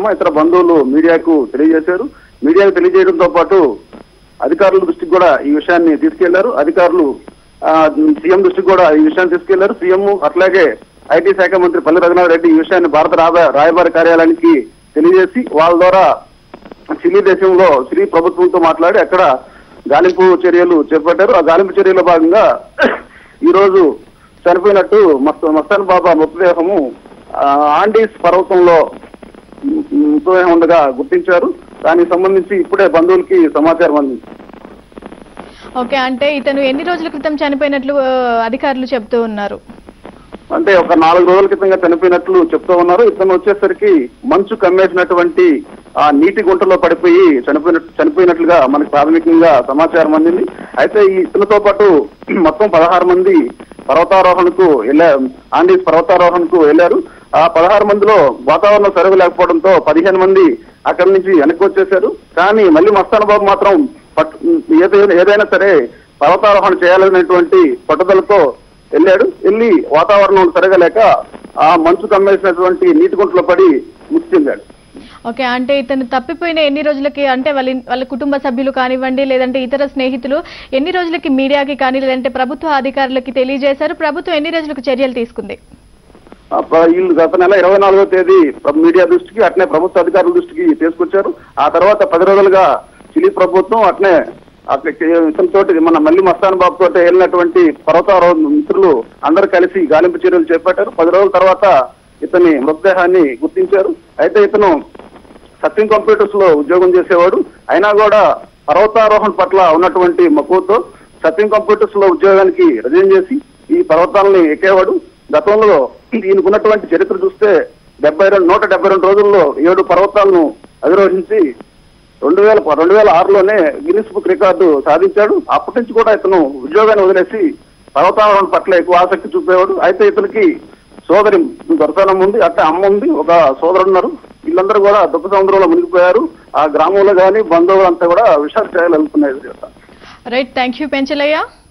సుష్మా ఇతర బంధువులు మీడియాకు తెలియజేశారు మీడియాకు తెలియజేయడంతో పాటు అధికారుల దృష్టికి కూడా ఈ విషయాన్ని తీసుకెళ్లారు అధికారులు ఆ, సీఎం దృష్టికి కూడా ఈ విషయాన్ని తీసుకెళ్లారు సీఎం అట్లాగే ఐటీ శాఖ మంత్రి పల్లి రఘునాథ్ రెడ్డి ఈ విషయాన్ని భారత రాబ- రాయబారి కార్యాలయానికి తెలియజేసి వాళ్ళ ద్వారా చిలీ దేశంలో చిలీ ప్రభుత్వంతో మాట్లాడి అక్కడ గాలింపు చర్యలు చేపట్టారు ఆ గాలింపు చర్యలో భాగంగా ఈ రోజు చనిపోయినట్టు మస్త మస్తాన్ బాబా మృతదేహము ఆ, ఆండీస్ పర్వతంలో మ్, మృతదేహం ఉండగా గుర్తించారు దానికి సంబంధించి ఇప్పుడే బంధువులకి సమాచారం అందింది ఓకే అంటే ఇతను ఎన్ని రోజుల క్రితం చనిపోయినట్లు ఆ, అధికారులు చెప్తూ ఉన్నారు అంటే ఒక నాలుగు రోజుల క్రితంగా చనిపోయినట్లు చెప్తూ ఉన్నారు ఇతను వచ్చేసరికి మంచు కమ్మేసినటువంటి ఆ నీటి గుంటలో పడిపోయి చనిపోయినట్టు చనిపోయినట్లుగా మనకు ప్రాథమికంగా సమాచారం అందింది అయితే ఈ ఇతనితో పాటు మొత్తం పదహారు మంది పర్వతారోహణకు వెళ్ళా ఆండీస్ పర్వతారోహణకు వెళ్ళారు ఆ పదహారు మందిలో వాతావరణం సరిగా లేకపోవడంతో పదిహేను మంది అక్కడి నుంచి వెనక్కి వచ్చేశారు కానీ మళ్ళీ మస్తాన్ బాబు మాత్రం పట్- ఏదైనా ఏదైనా సరే పర్వతారోహణ చేయాలనేటువంటి పట్టుదలతో వెళ్ళాడు వెళ్ళి వాతావరణం సరగలేక ఆ మంచు కమ్మేసినటువంటి నీటి గుంటలో పడి మృతి చెందాడు ఓకే అంటే ఇతను తప్పిపోయిన ఎన్ని రోజులకి అంటే వాళ్ళ ఇన్- వాళ్ళ కుటుంబ సభ్యులు కానివ్వండి లేదంటే ఇతర స్నేహితులు ఎన్ని రోజులకి మీడియాకి కానీ లేదంటే ప్రభుత్వ అధికారులకి తెలియజేశారు ప్రభుత్వం ఎన్ని రోజులకు చర్యలు తీసుకుంది ఆ ప్ర- వీళ్ళు గత నెల ఇరవై నాలుగో తేదీ ప్ర- మీడియా దృష్టికి అట్నే ప్రభుత్వ అధికారుల దృష్టికి తీసుకొచ్చారు ఆ తర్వాత పది రోజులుగా చిలీ ప్రభుత్వం అట్నే అట్లా ఇతనితోటి మన మల్లి మస్తాన్ బాబు తోటి వెళ్ళినటువంటి పర్వతారోహణ మిత్రులు అందరూ కలిసి గాలింపు చర్యలు చేపట్టారు పది రోజుల తర్వాత ఇతని మృతదేహాన్ని గుర్తించారు అయితే ఇతను సత్యం కంప్యూటర్స్ లో ఉద్యోగం చేసేవాడు అయినా కూడా పర్వతారోహణ పట్ల ఉన్నటువంటి మక్కువతో సత్యం కంప్యూటర్స్ లో ఉద్యోగానికి రిజైన్ చేసి ఈ పర్వతాలని ఎక్కేవాడు గతంలో ఈయనకున్నటువంటి చరిత్ర చూస్తే డెబ్బై రెండు నూట డెబ్బై రెండు రోజుల్లో ఏడు పర్వతాలను అధిరోహించి రెండు వేల రెండు వేల ఆరులోనే గిన్నిస్ బుక్ రికార్డు సాధించాడు అప్పటి నుంచి కూడా ఇతను ఉద్యోగాన్ని వదిలేసి పర్వతారోహణ పట్ల ఎక్కువ ఆసక్తి చూపేవాడు అయితే ఇతనికి సోదరి దొరసనం ఉంది అట్టే అమ్మ ఉంది ఒక సోదరుడు ఉన్నారు వీళ్ళందరూ కూడా దుఃఖ సముద్రంలో మునిగిపోయారు ఆ గ్రామంలో కానీ బంధువులు అంతా కూడా విషాద చేయాలనుకునేది రైట్ థ్యాంక్ యూ పెంచలయ్య